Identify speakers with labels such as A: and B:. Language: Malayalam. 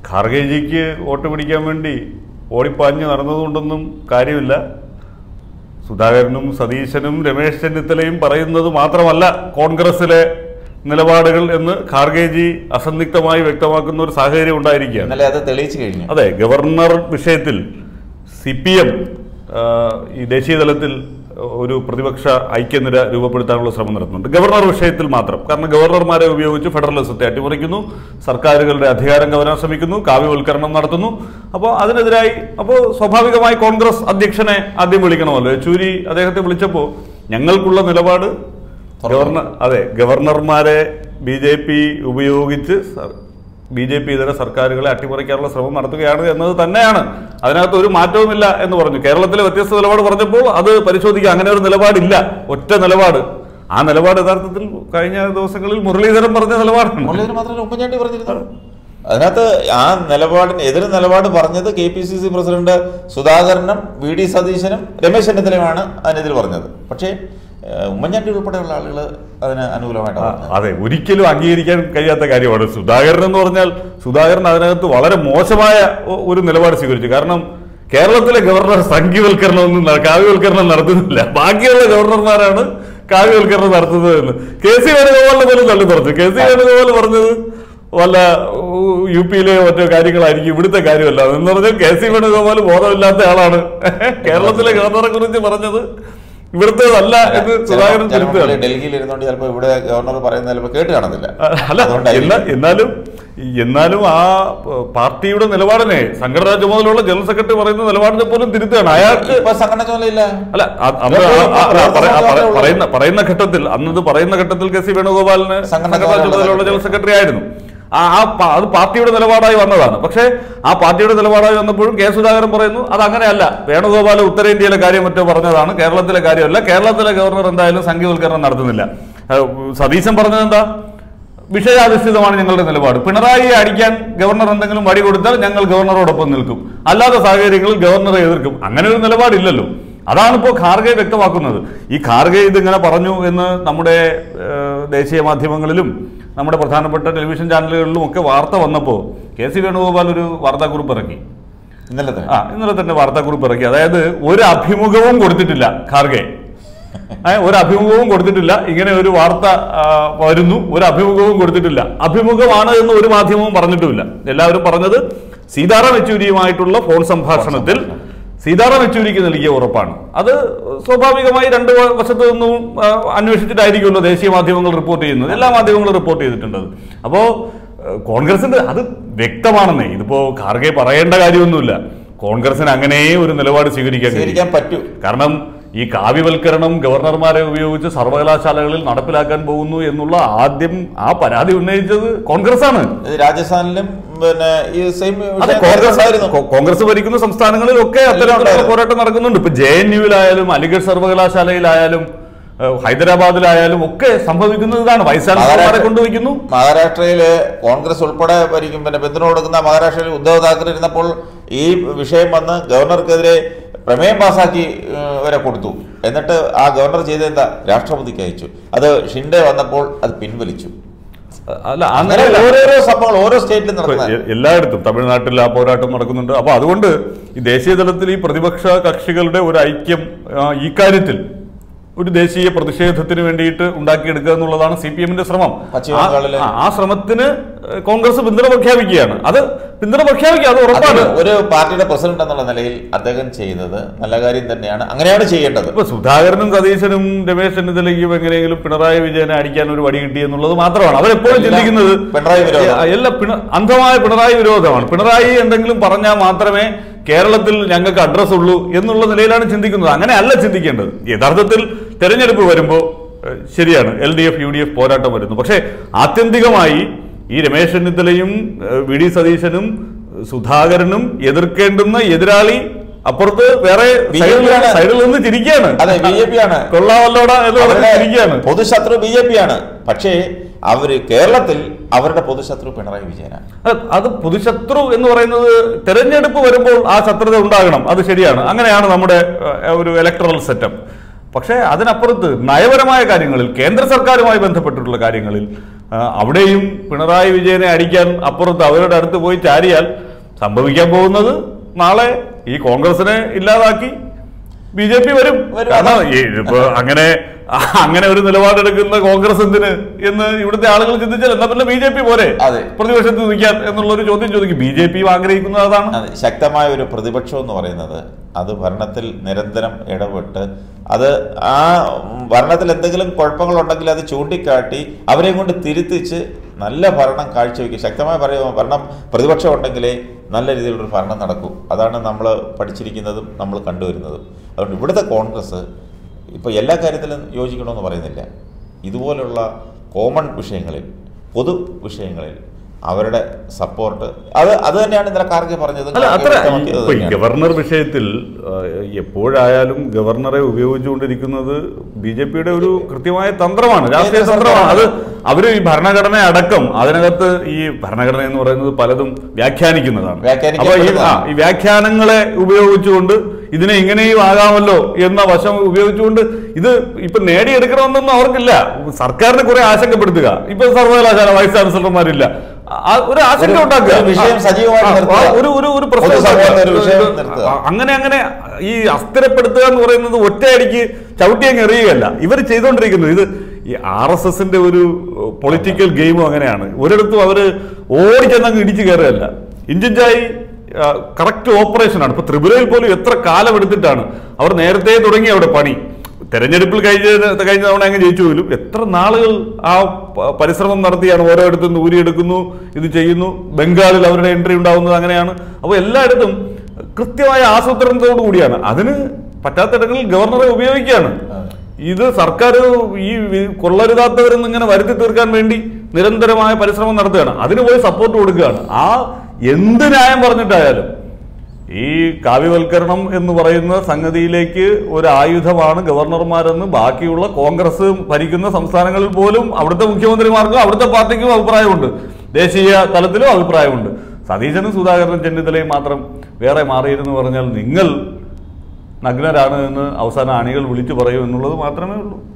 A: ഖാർഗേജിക്ക് വോട്ട് പിടിക്കാൻ വേണ്ടി ഓടിപ്പാഞ്ഞ് നടന്നതുകൊണ്ടൊന്നും കാര്യമില്ല സുധാകരനും സതീശനും രമേശ് ചെന്നിത്തലയും പറയുന്നത് മാത്രമല്ല കോൺഗ്രസിലെ നിലപാടുകൾ എന്ന് ഖാർഗേജി അസന്നിഗ്ധമായി വ്യക്തമാക്കുന്ന ഒരു സാഹചര്യം ഉണ്ടായിരിക്കുകയാണ്
B: ഇന്നലെ അത് തെളിയിച്ചു കഴിഞ്ഞു
A: അതെ ഗവർണർ വിഷയത്തിൽ സി പി എം ഈ ദേശീയ തലത്തിൽ ഒരു പ്രതിപക്ഷ ഐക്യനിര രൂപപ്പെടുത്താനുള്ള ശ്രമം നടത്തുന്നുണ്ട് ഗവർണർ വിഷയത്തിൽ മാത്രം കാരണം ഗവർണർമാരെ ഉപയോഗിച്ച് ഫെഡറലിസത്തെ അട്ടിമറിക്കുന്നു സർക്കാരുകളുടെ അധികാരം കവരാൻ ശ്രമിക്കുന്നു കാവ്യവൽക്കരണം നടത്തുന്നു അപ്പോൾ അതിനെതിരായി അപ്പോൾ സ്വാഭാവികമായി കോൺഗ്രസ് അധ്യക്ഷനെ ആദ്യം വിളിക്കണമല്ലോ യെച്ചൂരി അദ്ദേഹത്തെ വിളിച്ചപ്പോൾ ഞങ്ങൾക്കുള്ള നിലപാട് ഗവർണർ അതെ ഗവർണർമാരെ ബി ജെ പി ഉപയോഗിച്ച് ബി ജെ പി ഇതര സർക്കാരുകളെ അട്ടിമറിക്കാനുള്ള ശ്രമം നടത്തുകയാണ് എന്നത് തന്നെയാണ് അതിനകത്ത് ഒരു മാറ്റവുമില്ല എന്ന് പറഞ്ഞു കേരളത്തിലെ വ്യത്യസ്ത നിലപാട് പറഞ്ഞപ്പോൾ അത് പരിശോധിക്കുക അങ്ങനെ ഒരു നിലപാടില്ല ഒറ്റ നിലപാട് ആ നിലപാട് യഥാർത്ഥത്തിൽ കഴിഞ്ഞ ദിവസങ്ങളിൽ മുരളീധരൻ പറഞ്ഞ നിലപാടാണ്
B: മുരളീധരൻ മാത്രമല്ല ഉമ്മൻചാണ്ടി പറഞ്ഞിരുന്നു അതിനകത്ത് ആ നിലപാടിന് എതിർ നിലപാട് പറഞ്ഞത് K P C C president സുധാകരനും വി ഡി സതീശനും രമേശ് ചെന്നിത്തലയുമാണ് അതിനെതിരെ പറഞ്ഞത് പക്ഷേ ഏഹ്, ഉമ്മൻചാണ്ടി ഉൾപ്പെടെയുള്ള ആളുകൾ അതിന് അനുകൂലമായിട്ടാണ്
A: ആ,
B: പറഞ്ഞത്.
A: അതെ ഒരിക്കലും അംഗീകരിക്കാൻ കഴിയാത്ത കാര്യമാണ് സുധാകരൻ എന്ന് പറഞ്ഞാൽ സുധാകരൻ അതിനകത്ത് വളരെ മോശമായ ഒ- ഒരു നിലപാട് സ്വീകരിച്ചു കാരണം കേരളത്തിലെ ഗവർണർ സംഖ്യവൽക്കരണമൊന്നും ന- കാവ്യവൽക്കരണം നടത്തുന്നില്ല ബാക്കിയുള്ള ഗവർണർമാരാണ് കാവ്യവൽക്കരണം നടത്തുന്നത് എന്ന് കെ സി വേണുഗോപാലിനെ പോലും തള്ളി പറഞ്ഞു കെ സി വേണുഗോപാൽ പറഞ്ഞത് വല്ല ഉ, യു പിയിലെ മറ്റോ കാര്യങ്ങളായിരിക്കും ഇവിടുത്തെ കാര്യമല്ല എന്ന് പറഞ്ഞാൽ കെ സി വേണുഗോപാൽ ബോധമില്ലാത്ത ആളാണ് കേരളത്തിലെ ഗവർണറെ കുറിച്ച് പറഞ്ഞത് ഇവിടുത്തേതല്ല എന്ന് സുധാകരൻ
B: ചിലപ്പോൾ
A: തിരുത്തുകയാണ്
B: ഡൽഹിയിൽ ഇരുന്നുകൊണ്ട് ചിലപ്പോൾ ഇവിടെ ഗവർണർ പറയുന്ന ചിലപ്പോൾ കേട്ട് കാണത്തില്ല
A: അല്ല
B: അതുകൊണ്ടായിരിക്കും.
A: എന്നാ- എന്നാലും എന്നാലും ആ പ- പാർട്ടിയുടെ നിലപാടിനെ സംഘടനാ ചുമതലയുള്ള ജനറൽ സെക്രട്ടറി പറയുന്ന നിലപാടിനെ പോലും തിരുത്തുകയാണ് അയാൾക്ക്
B: ഇപ്പൊ സംഘടന ചുമതലയില്ല
A: അല്ല അ- അന്ന് ആ- ആ- ആ പറ- ആ പറ- പറയുന്ന പറയുന്ന ഘട്ടത്തിൽ അന്നത് പറയുന്ന ഘട്ടത്തിൽ കെ സി വേണുഗോപാലിന്
B: സംഘടനാ
A: സംഘടനാ ചുമതലയുള്ള ജനറൽ സെക്രട്ടറി ആയിരുന്നു ആ ആ പ- അത് പാർട്ടിയുടെ നിലപാടായി വന്നതാണ് പക്ഷേ ആ പാർട്ടിയുടെ നിലപാടായി വന്നപ്പോഴും കെ സുധാകരൻ പറയുന്നു അത് അങ്ങനെയല്ല വേണുഗോപാൽ ഉത്തരേന്ത്യയിലെ കാര്യം മറ്റോ പറഞ്ഞതാണ് കേരളത്തിലെ കാര്യമല്ല കേരളത്തിലെ ഗവർണർ എന്തായാലും സംഖ്യവൽക്കരണം നടത്തുന്നില്ല ഏഹ് സതീശൻ പറഞ്ഞത് എന്താ വിഷയാധിഷ്ഠിതമാണ് ഞങ്ങളുടെ നിലപാട് പിണറായിയെ അടിക്കാൻ ഗവർണർ എന്തെങ്കിലും വടി കൊടുത്താൽ ഞങ്ങൾ ഗവർണറോടൊപ്പം നിൽക്കും അല്ലാത്ത സാഹചര്യങ്ങളിൽ ഗവർണറെ എതിർക്കും അങ്ങനെ ഒരു നിലപാടില്ലല്ലോ അതാണ് ഇപ്പോൾ ഖാർഗെ വ്യക്തമാക്കുന്നത് ഈ ഖാർഗെ ഇതിങ്ങനെ പറഞ്ഞു എന്ന് നമ്മുടെ ഏഹ്, ദേശീയ മാധ്യമങ്ങളിലും നമ്മുടെ പ്രധാനപ്പെട്ട ടെലിവിഷൻ ചാനലുകളിലും ഒക്കെ വാർത്ത വന്നപ്പോൾ കെ സി വേണുഗോപാൽ ഒരു വാർത്താക്കുറിപ്പ് ഇറക്കി
B: ഇന്നലെ തന്നെ
A: ആ ഇന്നലെ തന്നെ വാർത്താക്കുറിപ്പ് ഇറക്കി അതായത് ഒരു അഭിമുഖവും കൊടുത്തിട്ടില്ല ഖാർഗെ ഏ, ഒരു അഭിമുഖവും കൊടുത്തിട്ടില്ല ഇങ്ങനെ ഒരു വാർത്ത ആ, വരുന്നു ഒരു അഭിമുഖവും കൊടുത്തിട്ടില്ല അഭിമുഖമാണ് എന്ന് ഒരു മാധ്യമവും പറഞ്ഞിട്ടുമില്ല എല്ലാവരും പറഞ്ഞത് സീതാറാം യെച്ചൂരിയുമായിട്ടുള്ള ഫോൺ സംഭാഷണത്തിൽ സീതാറാം യെച്ചൂരിക്ക് നൽകിയ ഉറപ്പാണ് അത് സ്വാഭാവികമായി രണ്ട് വ- വശത്തു നിന്നും ആ, അന്വേഷിച്ചിട്ടായിരിക്കുമല്ലോ ദേശീയ മാധ്യമങ്ങൾ റിപ്പോർട്ട് ചെയ്യുന്നത് എല്ലാ മാധ്യമങ്ങളും റിപ്പോർട്ട് ചെയ്തിട്ടുണ്ട് അത്. അപ്പോ ഏഹ്, കോൺഗ്രസിന്റെ അത് വ്യക്തമാണെന്നേ ഇതിപ്പോ ഖാർഗെ പറയേണ്ട കാര്യമൊന്നുമില്ല കോൺഗ്രസിന് അങ്ങനെ ഒരു നിലപാട് സ്വീകരിക്കാൻ കഴിയും
B: സ്വീകരിക്കാൻ പറ്റൂ
A: കാരണം ഈ കാവ്യവൽക്കരണം ഗവർണർമാരെ ഉപയോഗിച്ച് സർവകലാശാലകളിൽ നടപ്പിലാക്കാൻ പോകുന്നു എന്നുള്ള ആദ്യം ആ പരാതി ഉന്നയിച്ചത് കോൺഗ്രസ് ആണ്
B: ഇത് രാജസ്ഥാനിലും പിന്നെ ഈ സെയിം
A: അതെ കോൺഗ്രസ് കോ- കോൺഗ്രസ് ഭരിക്കുന്ന സംസ്ഥാനങ്ങളിലൊക്കെ അത്തരത്തിലുള്ള
B: ഉണ്ടായിരുന്നു.
A: പോരാട്ടം നടക്കുന്നുണ്ട് ഇപ്പൊ ജെ എൻ യുവിലായാലും അലിഗഡ് സർവകലാശാലയിലായാലും ഏഹ്, ഹൈദരാബാദിലായാലും ഒക്കെ സംഭവിക്കുന്നത് ഇതാണ് വൈസ് ചാൻസലർമാരെ കൊണ്ടുവയ്ക്കുന്നു
B: മഹാരാഷ്ട്രയില് കോൺഗ്രസ് ഉൾപ്പെടെ ഭരിക്കും പിന്നെ പിന്തുണ കൊടുക്കുന്ന മഹാരാഷ്ട്രയിൽ ഉദ്ധവ് താക്കറെ ഇരുന്നപ്പോൾ ഈ വിഷയം വന്ന് ഗവർണർക്കെതിരെ പ്രമേയം പാസാക്കി ഏഹ്, വരെ കൊടുത്തു എന്നിട്ട് ആ ഗവർണർ ചെയ്ത എന്താ രാഷ്ട്രപതിക്ക് അയച്ചു അത് ഷിൻഡെ വന്നപ്പോൾ അത് പിൻവലിച്ചു
A: അല്ല
B: അങ്ങനെ
A: അങ്ങനെയല്ല
B: ഓരോരോ സംഭവങ്ങൾ ഓരോ സ്റ്റേറ്റിലും
A: ഇപ്പൊ
B: നടക്കുന്ന
A: എ- എല്ലായിടത്തും തമിഴ്നാട്ടിൽ ആ പോരാട്ടം നടക്കുന്നുണ്ട് അപ്പൊ അതുകൊണ്ട് ഈ ദേശീയ തലത്തിൽ ഈ പ്രതിപക്ഷ കക്ഷികളുടെ ഒരു ഐക്യം ആ, ഈ കാര്യത്തിൽ ഒരു ദേശീയ പ്രതിഷേധത്തിന് വേണ്ടിയിട്ട് ഉണ്ടാക്കിയെടുക്കുക എന്നുള്ളതാണ് സി പി എമ്മിന്റെ ശ്രമം
B: പശ്ചിമ
A: ആ-
B: ബംഗാളിലെ-
A: ആ- ആ ശ്രമത്തിന് ഏഹ്, കോൺഗ്രസ് പിന്തുണ പ്രഖ്യാപിക്കുകയാണ് അത് പിന്തുണ പ്രഖ്യാപിക്കുക അത് ഉറപ്പാണ്
B: അതിന് ഒരു പാർട്ടിയുടെ പ്രസിഡന്റ് എന്നുള്ള നിലയിൽ അദ്ദേഹം ചെയ്തത് നല്ല കാര്യം തന്നെയാണ് അങ്ങനെയാണ് ചെയ്യേണ്ടത്
A: ഇപ്പൊ സുധാകരനും സതീശനും രമേശ് ചെന്നിത്തലയ്ക്കും എങ്ങനെയെങ്കിലും പിണറായി വിജയനെ അടിക്കാൻ ഒരു വടി കിട്ടി എന്നുള്ളത് മാത്രമാണ് അവരെപ്പോഴും
B: എല്ലാം
A: ചിന്തിക്കുന്നത്
B: പിണറായി വിരോധം.
A: എല്ലാ പിണ- അന്ധമായ പിണറായി വിരോധമാണ് പിണറായി എന്തെങ്കിലും പറഞ്ഞാൽ മാത്രമേ കേരളത്തിൽ ഞങ്ങൾക്ക് അഡ്രസ് ഉള്ളൂ എന്നുള്ള നിലയിലാണ് ചിന്തിക്കുന്നത് അങ്ങനെ അല്ല ചിന്തിക്കേണ്ടത് യഥാർത്ഥത്തിൽ തെരഞ്ഞെടുപ്പ് വരുമ്പോൾ ഏഹ്, ശരിയാണ് L D F U D F പോരാട്ടം വരുന്നു പക്ഷേ ആത്യന്തികമായി ഈ രമേശ് ചെന്നിത്തലയും ഏഹ്, വി ഡി സതീശനും സുധാകരനും എതിർക്കേണ്ടുന്ന എതിരാളി അപ്പുറത്ത് വേറെ
B: ബി ജെ
A: സൈഡിൽ
B: പി ആണ്.
A: സൈഡിൽ നിന്ന് ചിരിക്കുകയാണ്
B: അതെ ബി ജെ പി ആണ്
A: കൊള്ളാമല്ലോടാ എന്ന് പറഞ്ഞ്
B: അവരുടെ
A: ചിരിക്കുകയാണ്
B: പൊതുശത്രു ബി ജെ പി ആണ് പക്ഷേ അവര് കേരളത്തിൽ അവരുടെ പൊതുശത്രു പിണറായി വിജയനാണ്
A: അത് അത് പൊതുശത്രു എന്ന് പറയുന്നത് തെരഞ്ഞെടുപ്പ് വരുമ്പോൾ ആ ശത്രുത ഉണ്ടാകണം അത് ശരിയാണ് അങ്ങനെയാണ് നമ്മുടെ ഏഹ്, ഒരു ഇലക്ട്രൽ സെറ്റപ്പ് പക്ഷേ അതിനപ്പുറത്ത് നയപരമായ കാര്യങ്ങളിൽ കേന്ദ്ര സർക്കാരുമായി ബന്ധപ്പെട്ടിട്ടുള്ള കാര്യങ്ങളിൽ ആ, അവിടെയും പിണറായി വിജയനെ അടിക്കാൻ അപ്പുറത്ത് അവരുടെ അടുത്ത് പോയി ചാരിയാൽ സംഭവിക്കാൻ പോകുന്നത് നാളെ ഈ കോൺഗ്രസിനെ ഇല്ലാതാക്കി ബി ജെ പി വരും
B: വരും.
A: കാരണം ഈ ഇപ്പൊ അങ്ങനെ അങ്ങനെ ഒരു നിലപാടെടുക്കുന്ന കോൺഗ്രസ് എന്തിന് എന്ന് ഇവിടുത്തെ ആളുകൾ ചിന്തിച്ചാൽ എന്നാ പിന്നെ ബി ജെ പി പോരെ
B: അതെ.
A: പ്രതിപക്ഷത്ത് നിൽക്കാൻ എന്നുള്ള ഒരു ചോദ്യം ചോദിക്കും ബി ജെ പി ആഗ്രഹിക്കുന്നത് അതാണ്
B: അതെ, ശക്തമായ ഒരു പ്രതിപക്ഷം എന്ന് പറയുന്നത് അത് ഭരണത്തിൽ നിരന്തരം ഇടപെട്ട് അത് ആ ഭരണത്തിൽ എന്തെങ്കിലും കുഴപ്പങ്ങളുണ്ടെങ്കിൽ അത് ചൂണ്ടിക്കാട്ടി അവരെ കൊണ്ട് തിരുത്തിച്ച് നല്ല ഭരണം കാഴ്ചവെക്കും ശക്തമായ പറയ- ഭരണം പ്രതിപക്ഷം ഉണ്ടെങ്കിലേ നല്ല രീതിയിലുള്ള ഭരണം നടക്കൂ അതാണ് നമ്മൾ പഠിച്ചിരിക്കുന്നതും നമ്മൾ കണ്ടുവരുന്നതും അതുകൊണ്ട് ഇവിടുത്തെ കോൺഗ്രസ് ഇപ്പോൾ എല്ലാ കാര്യത്തിലും യോജിക്കണമെന്ന് പറയുന്നില്ല ഇതുപോലുള്ള കോമൺ വിഷയങ്ങളിൽ പൊതു വിഷയങ്ങളിൽ അവരുടെ സപ്പോർട്ട് അത് അത് തന്നെയാണ് ഇന്നലെ കാർഗെ പറഞ്ഞത്
A: അല്ല അത്ര
B: വ്യക്തമാക്കിയത്
A: ഇപ്പൊ ഈ
B: തന്നെയാണ്.
A: ഗവർണർ വിഷയത്തിൽ ആ, എപ്പോഴായാലും ഗവർണറെ ഉപയോഗിച്ചുകൊണ്ടിരിക്കുന്നത് ബി ജെ പിയുടെ ഒരു കൃത്യമായ തന്ത്രമാണ് രാഷ്ട്രീയ
B: കേന്ദ്ര
A: തന്ത്രമാണ് അത്
B: സർക്കാരാണ്.
A: അവര് ഈ ഭരണഘടന അടക്കം അതിനകത്ത് ഈ ഭരണഘടന എന്ന് പറയുന്നത് പലതും വ്യാഖ്യാനിക്കുന്നതാണ് അപ്പൊ ഈ ആ
B: വ്യാഖ്യാനിക്കപ്പെടുന്നതാണ്.
A: ഈ വ്യാഖ്യാനങ്ങളെ ഉപയോഗിച്ചുകൊണ്ട് ഇതിനെ ഇങ്ങനെയും ആകാമല്ലോ എന്ന വശം ഉപയോഗിച്ചുകൊണ്ട് ഇത് ഇപ്പൊ നേടിയെടുക്കണമെന്നൊന്നും അവർക്കില്ല സർക്കാരിനെ കുറെ ആശങ്കപ്പെടുത്തുക ഇപ്പൊ സർവകലാശാല വൈസ് ചാൻസലർമാരില്ല ആ, ഒരു ആശങ്ക
B: ഒരു-
A: ഉണ്ടാക്കുക
B: ഒരു വിഷയം സജീവമായിട്ട്
A: ആ,
B: നിർത്തുക.
A: ഒരു ഒരു ഒരു പ്രശ്നം
B: പൊതുസമൂഹത്തെ ഒരു
A: ഉണ്ടാക്കുക.
B: വിഷയം
A: ഇത്
B: നിർത്തുക.
A: ആ, അങ്ങനെ അങ്ങനെ ഈ അസ്ഥിരപ്പെടുത്തുക എന്ന് പറയുന്നത് ഒറ്റയടിക്ക് ചവിട്ടിയങ്ങ് എറിയുകയല്ല ഇവർ ചെയ്തുകൊണ്ടിരിക്കുന്നത് ഇത് ഈ ആർ എസ് എസിന്റെ ഒരു പൊളിറ്റിക്കൽ ഗെയിമും അങ്ങനെയാണ് ഒരിടത്തും അവര് ഓടിച്ചെന്നങ്ങ് ഇടിച്ചു കയറുകയല്ല ഇഞ്ചിഞ്ചായി കറക്റ്റ് ഓപ്പറേഷനാണ് ഇപ്പൊ ത്രിപുരയിൽ പോലും എത്ര കാലം എടുത്തിട്ടാണ് അവർ നേരത്തെ തുടങ്ങി അവിടെ പണി തെരഞ്ഞെടുപ്പിൽ കഴിഞ്ഞ കഴിഞ്ഞ തവണ അങ്ങ് ജയിച്ചു പോലും എത്ര നാളുകൾ ആ പ- പരിശ്രമം നടത്തിയാണ് ഓരോയിടത്തും നിന്ന് ഊരിയെടുക്കുന്നു ഇത് ചെയ്യുന്നു ബംഗാളിൽ അവരുടെ എൻട്രി ഉണ്ടാവുന്നത് അങ്ങനെയാണ് അപ്പോൾ എല്ലായിടത്തും കൃത്യമായ ആസൂത്രണത്തോടു കൂടിയാണ് അതിന് പറ്റാത്തിടങ്ങളിൽ ഗവർണറെ ഉപയോഗിക്കുകയാണ് ഇത് സർക്കാർ ഈ വി- കൊള്ളരുതാത്തവരെന്ന് ഇങ്ങനെ വരുത്തി തീർക്കാൻ വേണ്ടി നിരന്തരമായ പരിശ്രമം നടത്തുകയാണ് അതിന് പോയി സപ്പോർട്ട് കൊടുക്കുകയാണ് ആ എന്ത് ന്യായം പറഞ്ഞിട്ടായാലും ഈ കാവ്യവൽക്കരണം എന്ന് പറയുന്ന സംഗതിയിലേക്ക് ഒരു ആയുധമാണ് ഗവർണർമാരെന്ന് ബാക്കിയുള്ള കോൺഗ്രസ് ഭരിക്കുന്ന സംസ്ഥാനങ്ങളിൽ പോലും അവിടുത്തെ മുഖ്യമന്ത്രിമാർക്കും അവിടുത്തെ പാർട്ടിക്കും അഭിപ്രായമുണ്ട് ദേശീയ തലത്തിലും അഭിപ്രായമുണ്ട് സതീശനും സുധാകരനും ചെന്നിത്തലയും മാത്രം വേറെ മാറിയിരുന്നു പറഞ്ഞാൽ നിങ്ങൾ നഗ്നരാണ് എന്ന് അവസാന അണികൾ വിളിച്ചു പറയൂ എന്നുള്ളത് മാത്രമേ ഉള്ളൂ